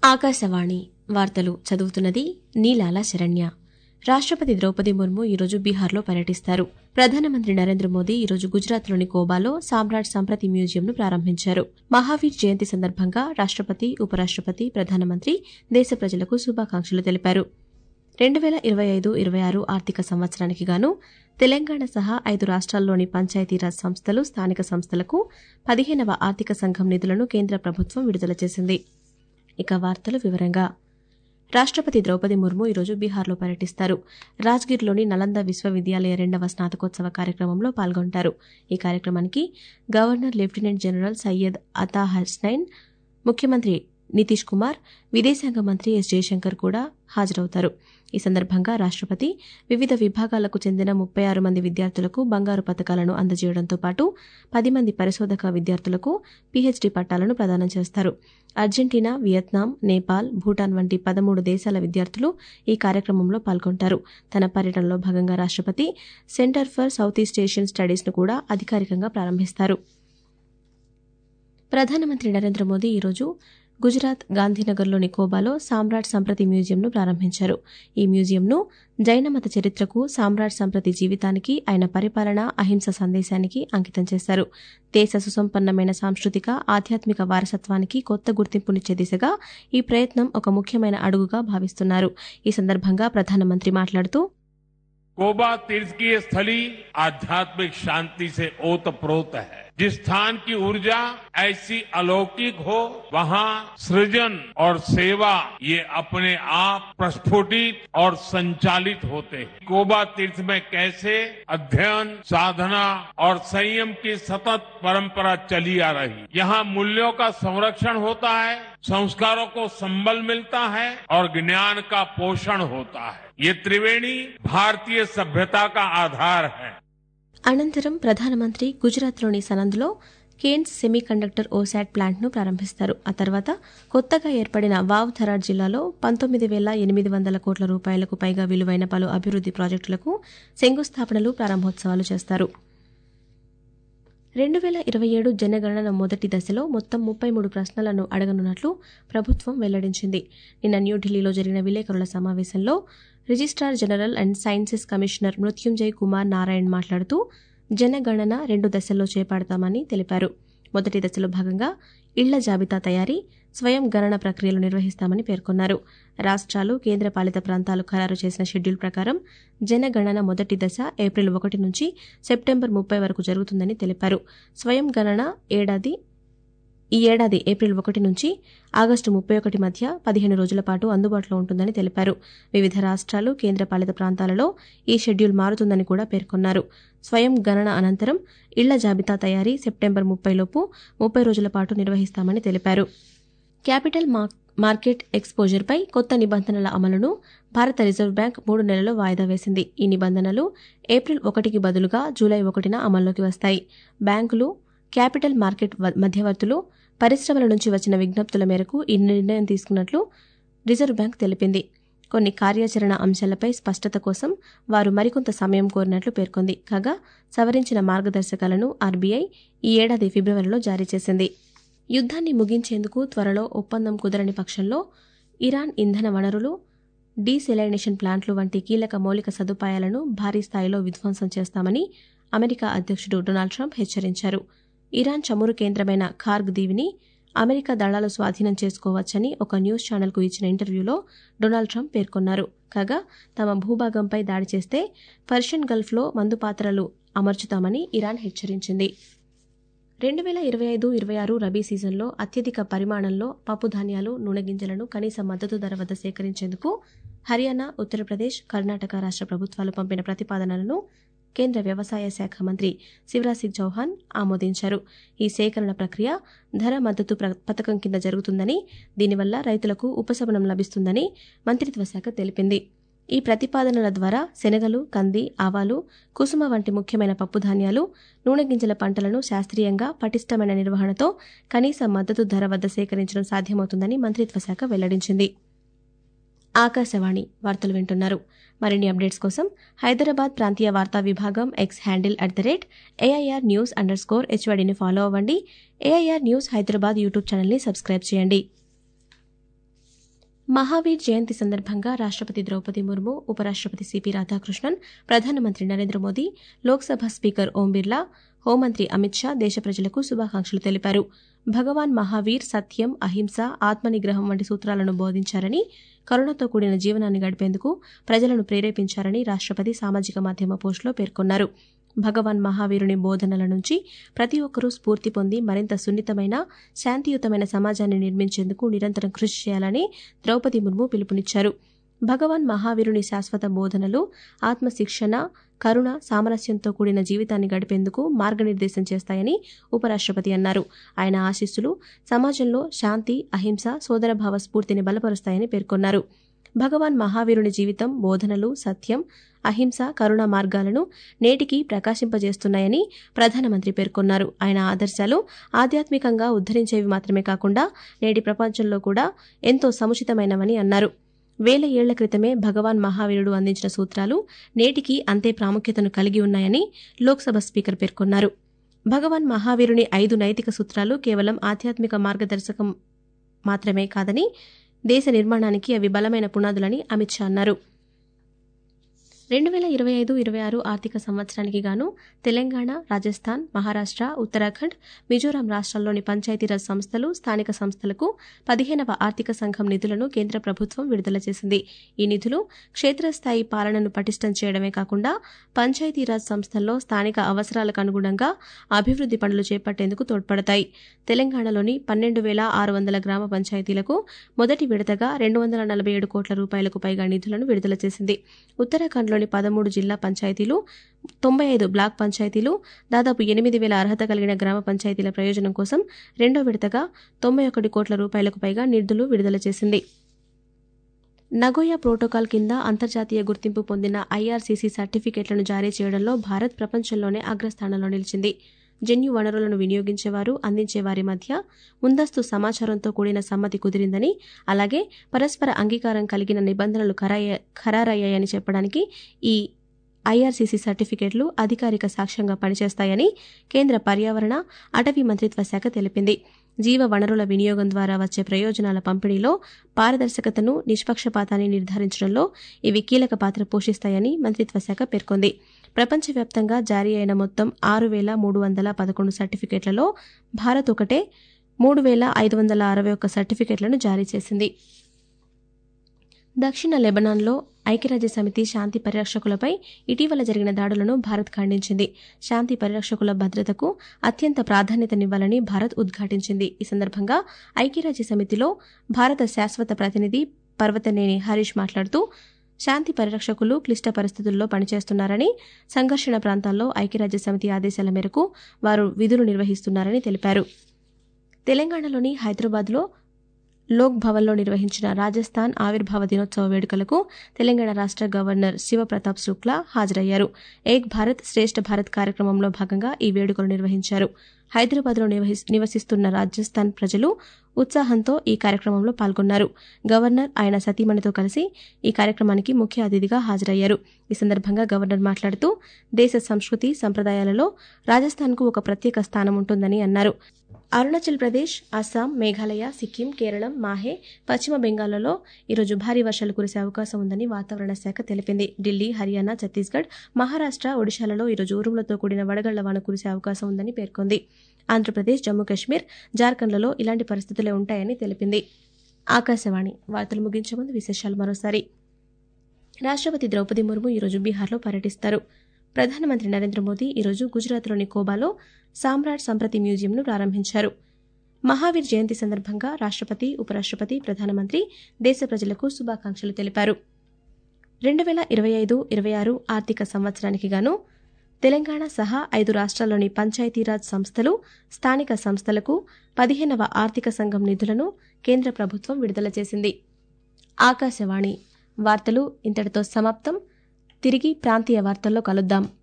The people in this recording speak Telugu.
ఆకాశవాణి వార్తలు చదువుతున్నది నీలాల శరణ్య రాష్ట్రపతి ద్రౌపది ముర్ము ఈరోజు బీహార్లో పర్యటిస్తారు ప్రధానమంత్రి నరేంద్ర మోదీ ఈరోజు గుజరాత్లోని కోబాలో సామ్రాట్ సంప్రతి మ్యూజియంను ప్రారంభించారు మహావీర్ జయంతి సందర్భంగా రాష్ట్రపతి ఉపరాష్ట్రపతి ప్రధానమంత్రి దేశ ప్రజలకు శుభాకాంక్షలు తెలిపారు రెండు వేల ఇరవై ఐదు ఇరవై ఆరు ఆర్థిక సంవత్సరానికి గాను తెలంగాణ సహా ఐదు రాష్ట్రాల్లోని పంచాయతీరాజ్ సంస్థలు స్థానిక సంస్థలకు పదిహేనవ ఆర్థిక సంఘం నిధులను కేంద్ర ప్రభుత్వం విడుదల చేసింది ఇక వార్తలు వివరంగా రాష్ట్రపతి ద్రౌపది ముర్ము ఈరోజు బీహార్లో పర్యటిస్తారు రాజ్గిర్లోని నలంద విశ్వవిద్యాలయ రెండవ స్నాతకోత్సవ కార్యక్రమంలో పాల్గొంటారు ఈ కార్యక్రమానికి governor lieutenant general Syed Ata Hasnain ముఖ్యమంత్రి నితీష్ కుమార్ విదేశాంగ మంత్రి ఎస్ జయశంకర్ కూడా హాజరవుతారు ఈ సందర్భంగా రాష్ట్రపతి వివిధ విభాగాలకు చెందిన ముప్పై ఆరు మంది విద్యార్థులకు బంగారు పథకాలను అందజేయడంతో పాటు పది మంది పరిశోధక విద్యార్థులకు పీహెచ్డీ పట్టాలను ప్రదానం చేస్తారు అర్జెంటీనా వియత్నాం నేపాల్ భూటాన్ వంటి పదమూడు దేశాల విద్యార్థులు ఈ కార్యక్రమంలో పాల్గొంటారు తన పర్యటనలో భాగంగా రాష్ట్రపతి centre for south east Asian స్టడీస్ను కూడా అధికారికంగా ప్రారంభిస్తారు ప్రధానమంత్రి నరేంద్ర మోదీ ఈరోజు గుజరాత్ గాంధీనగర్లోని కోబాలో సామ్రాట్ సంప్రతి మ్యూజియంను ప్రారంభించారు ఈ మ్యూజియంను జైనమత చరిత్రకు సామ్రాట్ సంప్రతి జీవితానికి ఆయన పరిపాలన అహింస సందేశానికి అంకితం చేశారు దేశ సుసంపన్నమైన సాంస్కృతిక ఆధ్యాత్మిక వారసత్వానికి కొత్త గుర్తింపునిచ్చే దిశగా ఈ ప్రయత్నం ఒక ముఖ్యమైన అడుగుగా భావిస్తున్నారు ఈ సందర్భంగా ప్రధానమంత్రి మాట్లాడుతూ कोबा तीर्थ की ये स्थली आध्यात्मिक शांति से ओतप्रोत है जिस स्थान की ऊर्जा ऐसी अलौकिक हो वहाँ सृजन और सेवा ये अपने आप प्रस्फुटित और संचालित होते हैं कोबा तीर्थ में कैसे अध्ययन साधना और संयम की सतत परंपरा चली आ रही यहाँ मूल्यों का संरक्षण होता है संस्कारों को संबल मिलता है और ज्ञान का पोषण होता है ये त्रिवेणी भारतीय सभ्यता का आधार है అనంతరం ప్రధానమంత్రి గుజరాత్లోని సనంద్లో కేన్స్ సెమీ కండక్టర్ ఓశాట్ ప్లాంట్ను ప్రారంభిస్తారు ఆ తర్వాత కొత్తగా ఏర్పడిన వావ్ థరాడ్ జిల్లాలో పంతొమ్మిది వేల ఎనిమిది వందల కోట్ల రూపాయలకు పైగా విలువైన పలు అభివృద్ది ప్రాజెక్టులకు శంకుస్థాపనలు ప్రారంభోత్సవాలు చేస్తారు రెండు వేల ఇరవై ఏడు జనగణన మొదటి దశలో మొత్తం ముప్పై మూడు ప్రశ్నలను అడగనున్నట్లు ప్రభుత్వం వెల్లడించింది నిన్న న్యూఢిల్లీలో జరిగిన విలేకరుల సమావేశంలో registrar general and census commissioner Mrityunjay Kumar Narayan మాట్లాడుతూ జనగణన రెండు దశల్లో చేపడతామని తెలిపారు మొదటి దశలో భాగంగా ఇళ్ల జాబితా తయారీ స్వయం గణన ప్రక్రియలు నిర్వహిస్తామని పేర్కొన్నారు రాష్ట్రాలు కేంద్రపాలిత ప్రాంతాలు ఖరారు చేసిన షెడ్యూల్ ప్రకారం జనగణన మొదటి దశ ఏప్రిల్ ఒకటి నుంచి సెప్టెంబర్ ముప్పై వరకు జరుగుతుందని తెలిపారు స్వయం గణన ఏడాది ఈ ఏడాది ఏప్రిల్ ఒకటి నుంచి ఆగస్టు ముప్పై ఒకటి మధ్య పదిహేను రోజుల పాటు అందుబాటులో ఉంటుందని తెలిపారు వివిధ రాష్ట్రాలు కేంద్రపాలిత ప్రాంతాలలో ఈ షెడ్యూల్ మారుతుందని కూడా పేర్కొన్నారు స్వయం గణన అనంతరం ఇళ్ల జాబితా తయారీ సెప్టెంబర్ ముప్పైలోపు ముప్పై రోజుల పాటు నిర్వహిస్తామని తెలిపారు క్యాపిటల్ మార్కెట్ ఎక్స్పోజర్పై కొత్త నిబంధనల అమలును భారత రిజర్వ్ బ్యాంక్ మూడు నెలల్లో వాయిదా వేసింది ఈ నిబంధనలు ఏప్రిల్ ఒకటికి బదులుగా జూలై ఒకటిన అమల్లోకి వస్తాయి బ్యాంకులు క్యాపిటల్ మార్కెట్ మధ్యవర్తులు పరిశ్రమల నుంచి వచ్చిన విజ్ఞప్తుల మేరకు ఈ నిర్ణయం తీసుకున్నట్లు రిజర్వ్ బ్యాంక్ తెలిపింది కొన్ని కార్యాచరణ అంశాలపై స్పష్టత కోసం వారు మరికొంత సమయం కోరినట్లు పేర్కొంది కాగా సవరించిన మార్గదర్శకాలను ఆర్బీఐ ఈ ఏడాది ఫిబ్రవరిలో జారీ చేసింది యుద్ధాన్ని ముగించేందుకు త్వరలో ఒప్పందం కుదరని పక్షంలో ఇరాన్ ఇంధన వనరులు డీసెలైనేషన్ ప్లాంట్లు వంటి కీలక మౌలిక సదుపాయాలను భారీ స్థాయిలో విధ్వంసం చేస్తామని అమెరికా అధ్యక్షుడు డొనాల్డ్ ట్రంప్ హెచ్చరించారు ఇరాన్ చమురు కేంద్రమైన ఖార్గ్ దీవిని అమెరికా దళాలు స్వాధీనం చేసుకోవచ్చని ఒక న్యూస్ ఛానల్కు ఇచ్చిన ఇంటర్వ్యూలో డొనాల్డ్ ట్రంప్ పేర్కొన్నారు కాగా తమ భూభాగంపై దాడి చేస్తే పర్షియన్ గల్ఫ్లో మందుపాత్రలు అమర్చుతామని ఇరాన్ హెచ్చరించింది రెండు వేల ఇరవై ఐదు ఇరవై ఆరు రబీ సీజన్లో అత్యధిక పరిమాణంలో పప్పు ధాన్యాలు నూనె గింజలను కనీస మద్దతు ధర వద్ద సేకరించేందుకు హర్యానా ఉత్తరప్రదేశ్ కర్ణాటక రాష్ట్ర ప్రభుత్వాలు పంపిన ప్రతిపాదనలను కేంద్ర వ్యవసాయ శాఖ మంత్రి శివరాజ్ సింగ్ చౌహాన్ ఆమోదించారు ఈ సేకరణ ప్రక్రియ ధర మద్దతు పథకం కింద జరుగుతుందని దీనివల్ల రైతులకు ఉపశమనం లభిస్తుందని మంత్రిత్వ శాఖ తెలిపింది ఈ ప్రతిపాదనల ద్వారా శనగలు కంది ఆవాలు కుసుమ వంటి ముఖ్యమైన పప్పుధాన్యాలు నూనె గింజల పంటలను శాస్త్రీయంగా పటిష్టమైన నిర్వహణతో కనీస మద్దతు ధర వద్ద సేకరించడం సాధ్యమవుతుందని మంత్రిత్వ శాఖ వెల్లడించింది ఆకాశవాణి వార్తలు వింటున్నారు మరిన్ని అప్డేట్స్ కోసం హైదరాబాద్ ప్రాంతీయ వార్తా విభాగం X handle at the rate AIR news underscore హెచ్వడిని ఫాలో అవ్వండి ఏఐఆర్ న్యూస్ హైదరాబాద్ యూట్యూబ్ ఛానల్ని సబ్స్క్రైబ్ చేయండి మహావీర్ జయంతి సందర్భంగా రాష్ట్రపతి ద్రౌపది ముర్ము ఉపరాష్ట్రపతి సిపి రాధాకృష్ణన్ ప్రధానమంత్రి నరేంద్ర మోదీ లోక్సభ స్పీకర్ ఓం బిర్లా హోంమంత్రి అమిత్ షా దేశ ప్రజలకు శుభాకాంక్షలు తెలిపారు భగవాన్ మహావీర్ సత్యం అహింస ఆత్మనిగ్రహం వంటి సూత్రాలను బోధించారని కరుణతో కూడిన జీవనాన్ని గడిపేందుకు ప్రజలను ప్రేరేపించారని రాష్ట్రపతి సామాజిక మాధ్యమ పోస్టులో పేర్కొన్నారు భగవాన్ మహావీరుని బోధనల నుంచి ప్రతి ఒక్కరూ స్ఫూర్తి పొంది మరింత సున్నితమైన శాంతియుతమైన సమాజాన్ని నిర్మించేందుకు నిరంతరం కృషి చేయాలని ద్రౌపది ముర్ము పిలుపునిచ్చారు భగవాన్ మహావీరుని శాశ్వత బోధనలు ఆత్మశిక్షణ కరుణ సామరస్యంతో కూడిన జీవితాన్ని గడిపేందుకు మార్గనిర్దేశం చేస్తాయని ఉపరాష్ట్రపతి అన్నారు ఆయన ఆశీస్సులు సమాజంలో శాంతి అహింస సోదరభావ స్ఫూర్తిని బలపరుస్తాయని పేర్కొన్నారు భగవాన్ మహావీరుని జీవితం బోధనలు సత్యం అహింస కరుణ మార్గాలను నేటికి ప్రకాశింపజేస్తున్నాయని ప్రధానమంత్రి పేర్కొన్నారు ఆయన ఆదర్శాలు ఆధ్యాత్మికంగా ఉద్ధరించేవి మాత్రమే కాకుండా నేటి ప్రపంచంలో కూడా ఎంతో సముచితమైనవని అన్నారు వేల ఏళ్ల క్రితమే భగవాన్ మహావీరుడు అందించిన సూత్రాలు నేటికి అంతే ప్రాముఖ్యతను కలిగి ఉన్నాయని లోక్సభ స్పీకర్ పేర్కొన్నారు భగవాన్ మహావీరుని ఐదు నైతిక సూత్రాలు కేవలం ఆధ్యాత్మిక మార్గదర్శకం మాత్రమే కాదని దేశ నిర్మాణానికి అవి బలమైన పునాదులని అమిత్ షా అన్నారు రెండు వేల ఇరవై ఐదు ఇరవై ఆరు ఆర్థిక సంవత్సరానికి గాను తెలంగాణ రాజస్థాన్ మహారాష్ట్ర ఉత్తరాఖండ్ మిజోరాం రాష్ట్రాల్లోని పంచాయతీరాజ్ సంస్థలు స్థానిక సంస్థలకు పదిహేనవ ఆర్థిక సంఘం నిధులను కేంద్ర ప్రభుత్వం విడుదల చేసింది ఈ నిధులు క్షేత్రస్థాయి పాలనను పటిష్టం చేయడమే కాకుండా పంచాయతీరాజ్ సంస్థల్లో స్థానిక అవసరాలకు అనుగుణంగా అభివృద్ది పనులు చేపట్టేందుకు తోడ్పడతాయి తెలంగాణలోని పన్నెండు వేల ఆరు వందల గ్రామ పంచాయతీలకు మొదటి విడతగా రెండు వందల నలభై ఏడు కోట్ల రూపాయలకు పైగా నిధులను విడుదల చేసింది ఉత్తరాఖండ్లోని పదమూడు జిల్లా పంచాయతీలు తొంభై ఐదు బ్లాక్ పంచాయతీలు దాదాపు ఎనిమిది వేల అర్హత కలిగిన గ్రామ పంచాయతీల ప్రయోజనం కోసం రెండో విడతగా తొంభై ఒకటి కోట్ల రూపాయలకు పైగా నిధులు విడుదల చేసింది నగోయా ప్రోటోకాల్ కింద అంతర్జాతీయ గుర్తింపు పొందిన ఐఆర్సీసీ సర్టిఫికెట్లను జారీ చేయడంలో భారత్ ప్రపంచంలోనే అగ్రస్థానంలో నిలిచింది జన్యు వనరులను వినియోగించేవారు అందించేవారి మధ్య ముందస్తు సమాచారంతో కూడిన సమ్మతి కుదిరిందని అలాగే పరస్పర అంగీకారం కలిగిన నిబంధనలు ఖరాయ- ఖరారయ్యాయని చెప్పడానికి ఈ ఐఆర్సీసీ సర్టిఫికెట్లు అధికారిక సాక్ష్యంగా పనిచేస్తాయని కేంద్ర పర్యావరణ అటవీ మంత్రిత్వ శాఖ తెలిపింది జీవ వనరుల వినియోగం ద్వారా వచ్చే ప్రయోజనాల పంపిణీలో పారదర్శకతను నిష్పక్షపాతాన్ని నిర్ధారించడంలో ఇవి కీలక పాత్ర పోషిస్తాయని మంత్రిత్వ శాఖ పేర్కొంది ప్రపంచవ్యాప్తంగా జారీ అయిన మొత్తం ఆరు వేల మూడు వందల పదకొండు సర్టిఫికెట్లలో భారత్ ఒకటే మూడు వేల ఐదు వందల అరవై ఒక్క సర్టిఫికెట్లను జారీ చేసింది దక్షిణ లెబనాన్లో ఐక్యరాజ్య సమితి శాంతి పరిరక్షకులపై ఇటీవల జరిగిన దాడులను భారత్ ఖండించింది శాంతి పరిరక్షకుల భద్రతకు అత్యంత ప్రాధాన్యతనివ్వాలని భారత్ ఉద్ఘాటించింది ఈ సందర్భంగా ఐక్యరాజ్య సమితిలో భారత శాశ్వత ప్రతినిధి పర్వతనేని హరీష్ మాట్లాడుతూ శాంతి పరిరక్షకులు క్లిష్ట పరిస్థితుల్లో పనిచేస్తున్నారని సంఘర్షణ ప్రాంతాల్లో ఐక్యరాజ్య సమితి ఆదేశాల మేరకు వారు విధులు నిర్వహిస్తున్నారని తెలిపారు తెలంగాణలోని హైదరాబాద్లో లోక్ భవన్లో నిర్వహించిన రాజస్థాన్ ఆవిర్భావ దినోత్సవ వేడుకలకు తెలంగాణ రాష్ట్ర గవర్నర్ శివప్రతాప్ శుక్లా హాజరయ్యారు ఏక్ భారత్ శ్రేష్ఠ భారత్ కార్యక్రమంలో భాగంగా ఈ వేడుకలు నిర్వహించారు హైదరాబాద్లో నివహిస్- నివసిస్తున్న రాజస్థాన్ ప్రజలు ఉత్సాహంతో ఈ కార్యక్రమంలో పాల్గొన్నారు గవర్నర్ ఆయన సతీమణితో కలిసి ఈ కార్యక్రమానికి ముఖ్య అతిథిగా హాజరయ్యారు ఈ సందర్భంగా గవర్నర్ మాట్లాడుతూ దేశ సంస్కృతి సంప్రదాయాలలో రాజస్థాన్కు ఒక ప్రత్యేక స్థానం ఉంటుందని అన్నారు అరుణాచల్ ప్రదేశ్ అస్సాం మేఘాలయ సిక్కిం కేరళం మాహే పశ్చిమ బెంగాల్లో ఈరోజు భారీ వర్షాలు కురిసే అవకాశం ఉందని వాతావరణ శాఖ తెలిపింది ఢిల్లీ హర్యానా ఛత్తీస్గఢ్ మహారాష్ట్ర ఒడిశాలలో ఈరోజు ఉరుములతో కూడిన వడగళ్ల వాన కురిసే అవకాశం ఉందని పేర్కొంది ఆంధ్రప్రదేశ్ జమ్మూ కాశ్మీర్ జార్ఖండ్లలో ఇలాంటి పరిస్థితులే ఉంటాయని తెలిపింది ఆకాశవాణి వార్తలు ముగించే ముందు విశేషాలు మరోసారి రాష్ట్రపతి ద్రౌపది ముర్ము ఈరోజు బీహార్లో పర్యటిస్తారు ప్రధానమంత్రి నరేంద్ర మోదీ ఈరోజు గుజరాత్లోని కోబాలో సామ్రాట్ సంప్రతి మ్యూజియంను ప్రారంభించారు మహావీర్ జయంతి సందర్భంగా రాష్ట్రపతి ఉపరాష్ట్రపతి ప్రధానమంత్రి దేశ ప్రజలకు శుభాకాంక్షలు తెలిపారు రెండు వేల ఇరవై ఐదు ఇరవై ఆరు ఆర్థిక సంవత్సరానికి గాను తెలంగాణ సహా ఐదు రాష్ట్రాల్లోని పంచాయతీరాజ్ సంస్థలు స్థానిక సంస్థలకు పదిహేనవ ఆర్థిక సంఘం నిధులను కేంద్ర ప్రభుత్వం విడుదల చేసింది ఆకాశవాణి వార్తలు ఇంతటితో సమాప్తం తిరిగి ప్రాంతీయ వార్తల్లో కలుద్దాం